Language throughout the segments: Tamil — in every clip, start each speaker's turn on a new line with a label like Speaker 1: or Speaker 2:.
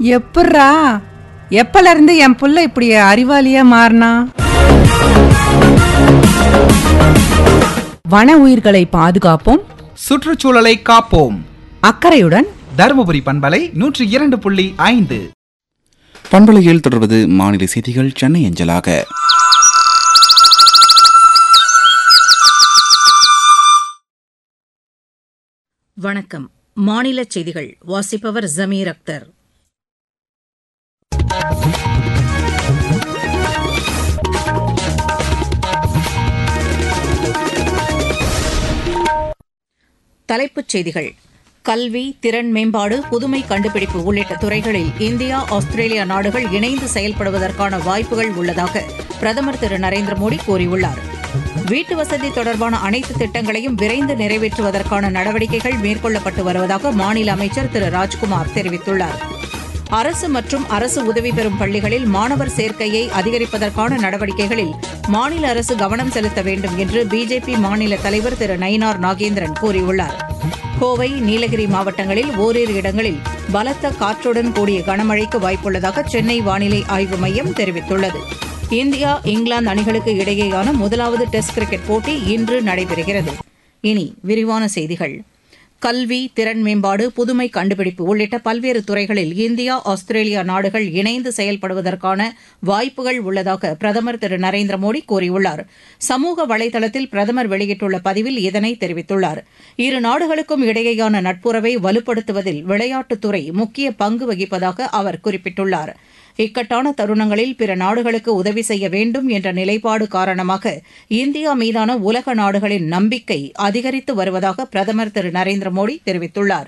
Speaker 1: எப்புட்றா எப்பல இருந்து என் புள்ள இப்படி அறிவாளியா மாறினா வன உயிர்களை பாதுகாப்போம்
Speaker 2: சுற்றுச்சூழலை காப்போம்
Speaker 1: அக்கறையுடன்
Speaker 2: தருமபுரி பண்பலை நூற்றி இரண்டு புள்ளி ஐந்து
Speaker 3: பண்பலையில் தொடர்வது மாநில செய்திகள் சென்னை அஞ்சலாக
Speaker 4: வணக்கம் மாநில செய்திகள் வாசிப்பவர் ஜமீர் அக்தர் தலைப்புச் செய்திகள் கல்வி திறன் மேம்பாடு புதுமை கண்டுபிடிப்பு உள்ளிட்ட துறைகளில் இந்தியா ஆஸ்திரேலியா நாடுகள் இணைந்து செயல்படுவதற்கான வாய்ப்புகள் உள்ளதாக பிரதமர் திரு நரேந்திர மோடி கூறியுள்ளார் வீட்டு வசதி தொடர்பான அனைத்து திட்டங்களையும் விரைந்து நிறைவேற்றுவதற்கான நடவடிக்கைகள் மேற்கொள்ளப்பட்டு வருவதாக மாநில அமைச்சர் திரு ராஜ்குமார் தெரிவித்துள்ளார் அரசு மற்றும் அரசு உதவி பெறும் பள்ளிகளில் மாணவர் சேர்க்கையை அதிகரிப்பதற்கான நடவடிக்கைகளில் மாநில அரசு கவனம் செலுத்த வேண்டும் என்று பிஜேபி மாநில தலைவர் திரு நயினார் நாகேந்திரன் கூறியுள்ளார் கோவை நீலகிரி மாவட்டங்களில் ஓரிரு இடங்களில் பலத்த காற்றுடன் கூடிய கனமழைக்கு வாய்ப்புள்ளதாக சென்னை வானிலை ஆய்வு மையம் தெரிவித்துள்ளது இந்தியா இங்கிலாந்து அணிகளுக்கு இடையேயான முதலாவது டெஸ்ட் கிரிக்கெட் போட்டி இன்று நடைபெறுகிறது இனி விரிவான செய்திகள் கல்வி திறன் மேம்பாடு புதுமை கண்டுபிடிப்பு உள்ளிட்ட பல்வேறு துறைகளில் இந்தியா ஆஸ்திரேலியா நாடுகள் இணைந்து செயல்படுவதற்கான வாய்ப்புகள் உள்ளதாக பிரதமர் திரு நரேந்திர மோடி கூறியுள்ளார் சமூக வலைதளத்தில் பிரதமர் வெளியிட்டுள்ள பதிவில் இதனை தெரிவித்துள்ளார் இரு நாடுகளுக்கும் இடையேயான நட்புறவை வலுப்படுத்துவதில் விளையாட்டுத்துறை முக்கிய பங்கு வகிப்பதாக அவர் குறிப்பிட்டுள்ளார் இக்கட்டான தருணங்களில் பிற நாடுகளுக்கு உதவி செய்ய வேண்டும் என்ற நிலைப்பாடு காரணமாக இந்தியா மீதான உலக நாடுகளின் நம்பிக்கை அதிகரித்து வருவதாக பிரதமர் திரு நரேந்திர மோடி தெரிவித்துள்ளார்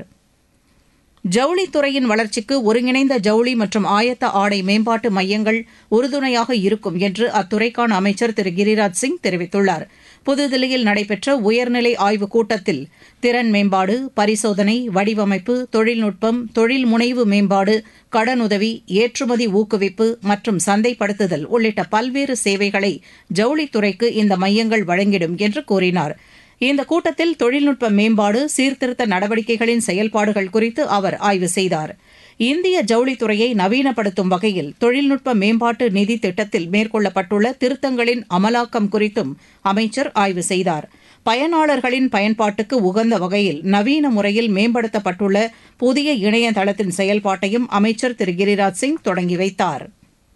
Speaker 4: ஜவுளித்துறையின் வளர்ச்சிக்கு ஒருங்கிணைந்த ஜவுளி மற்றும் ஆயத்த ஆடை மேம்பாட்டு மையங்கள் உறுதுணையாக இருக்கும் என்று அத்துறைக்கான அமைச்சர் திரு கிரிராஜ் சிங் தெரிவித்துள்ளார் புதுதில்லியில் நடைபெற்ற உயர்நிலை ஆய்வுக் கூட்டத்தில் திறன் மேம்பாடு பரிசோதனை வடிவமைப்பு தொழில்நுட்பம் தொழில் முனைவு மேம்பாடு கடனுதவி ஏற்றுமதி ஊக்குவிப்பு மற்றும் சந்தைப்படுத்துதல் உள்ளிட்ட பல்வேறு சேவைகளை ஜவுளித்துறைக்கு இந்த மையங்கள் வழங்கிடும் என்று கூறினார் இந்த கூட்டத்தில் தொழில்நுட்ப மேம்பாடு சீர்திருத்த நடவடிக்கைகளின் செயல்பாடுகள் குறித்து அவர் ஆய்வு செய்தார் இந்திய ஜவுளித்துறையை நவீனப்படுத்தும் வகையில் தொழில்நுட்ப மேம்பாட்டு நிதி திட்டத்தில் மேற்கொள்ளப்பட்டுள்ள திருத்தங்களின் அமலாக்கம் குறித்தும் அமைச்சர் ஆய்வு செய்தார் பயனாளர்களின் பயன்பாட்டுக்கு உகந்த வகையில் நவீன முறையில் மேம்படுத்தப்பட்டுள்ள புதிய இணையதளத்தின் செயல்பாட்டையும் அமைச்சர் திரு கிரிராஜ் சிங் தொடங்கி வைத்தார்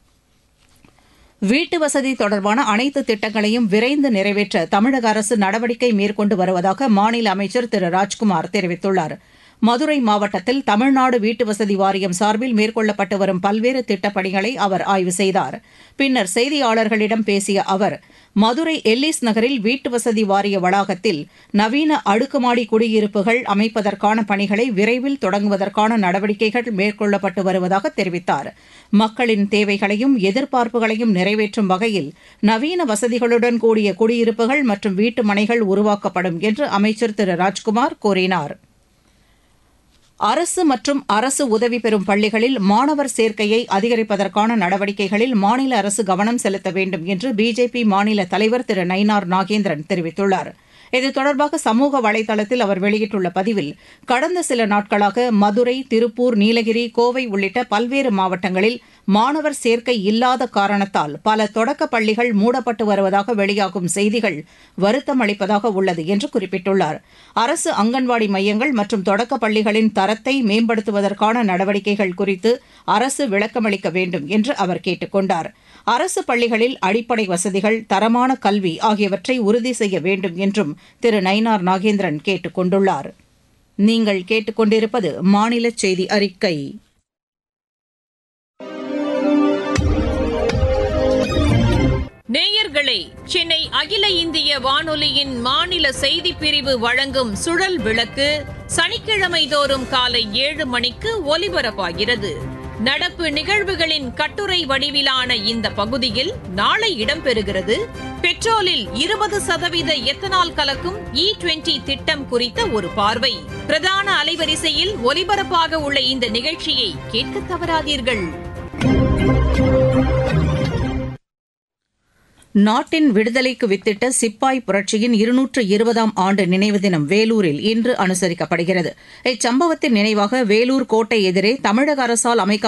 Speaker 4: வீட்டு வசதி தொடர்பான அனைத்து திட்டங்களையும் விரைந்து நிறைவேற்ற தமிழக அரசு நடவடிக்கை மேற்கொண்டு வருவதாக மாநில அமைச்சர் திரு ராஜ்குமார் தெரிவித்துள்ளார் மதுரை மாவட்டத்தில் தமிழ்நாடு வீட்டு வசதி வாரியம் சார்பில் மேற்கொள்ளப்பட்டு வரும் பல்வேறு திட்டப்பணிகளை அவர் ஆய்வு செய்தார் பின்னர் செய்தியாளர்களிடம் பேசிய அவர் மதுரை எல்லிஸ் நகரில் வீட்டு வசதி வாரிய வளாகத்தில் நவீன அடுக்குமாடி குடியிருப்புகள் அமைப்பதற்கான பணிகளை விரைவில் தொடங்குவதற்கான நடவடிக்கைகள் மேற்கொள்ளப்பட்டு வருவதாக தெரிவித்தார் மக்களின் தேவைகளையும் எதிர்பார்ப்புகளையும் நிறைவேற்றும் வகையில் நவீன வசதிகளுடன் கூடிய குடியிருப்புகள் மற்றும் வீட்டு மனைகள் உருவாக்கப்படும் என்று அமைச்சர் திரு ராஜ்குமார் கூறினார் அரசு மற்றும் அரசு உதவி பெறும் பள்ளிகளில் மாணவர் சேர்க்கையை அதிகரிப்பதற்கான நடவடிக்கைகளில் மாநில அரசு கவனம் செலுத்த வேண்டும் என்று பிஜேபி மாநில தலைவர் திரு நயினார் நாகேந்திரன் தெரிவித்துள்ளார் இது தொடர்பாக சமூக வலைதளத்தில் அவர் வெளியிட்டுள்ள பதிவில் கடந்த சில நாட்களாக மதுரை திருப்பூர் நீலகிரி கோவை உள்ளிட்ட பல்வேறு மாவட்டங்களில் மாணவர் சேர்க்கை இல்லாத காரணத்தால் பல தொடக்க பள்ளிகள் மூடப்பட்டு வருவதாக வெளியாகும் செய்திகள் வருத்தம் அளிப்பதாக உள்ளது என்று குறிப்பிட்டுள்ளார் அரசு அங்கன்வாடி மையங்கள் மற்றும் தொடக்க பள்ளிகளின் தரத்தை மேம்படுத்துவதற்கான நடவடிக்கைகள் குறித்து அரசு விளக்கமளிக்க வேண்டும் என்று அவர் கேட்டுக் கொண்டார் அரசு பள்ளிகளில் அடிப்படை வசதிகள் தரமான கல்வி ஆகியவற்றை உறுதி செய்ய வேண்டும் என்றும் திரு நயினார் நாகேந்திரன் கேட்டுக் கொண்டுள்ளார் நீங்கள் கேட்டுக்கொண்டிருப்பது மாநில செய்தி அறிக்கை
Speaker 5: நேயர்களே சென்னை அகில இந்திய வானொலியின் மாநில செய்திப் பிரிவு வழங்கும் சுழல் விளக்கு சனிக்கிழமை தோறும் காலை ஏழு மணிக்கு ஒலிபரப்பாகிறது நடப்பு நிகழ்வுகளின் கட்டுரை வடிவிலான இந்த பகுதியில் நாளை இடம்பெறுகிறது பெட்ரோலில் இருபது சதவீத எத்தனால் கலக்கும் இ டுவெண்டி திட்டம் குறித்த ஒரு பார்வை பிரதான அலைவரிசையில் ஒலிபரப்பாக உள்ள இந்த நிகழ்ச்சியை கேட்க தவறாதீர்கள்
Speaker 4: நாட்டின் விடுதலைக்கு வித்திட்ட சிப்பாய் புரட்சியின் இருநூற்று இருபதாம் ஆண்டு நினைவு தினம் வேலூரில் இன்று அனுசரிக்கப்படுகிறது இச்சம்பவத்தின் நினைவாக வேலூர் கோட்டை எதிரே தமிழக அரசால் அமைக்க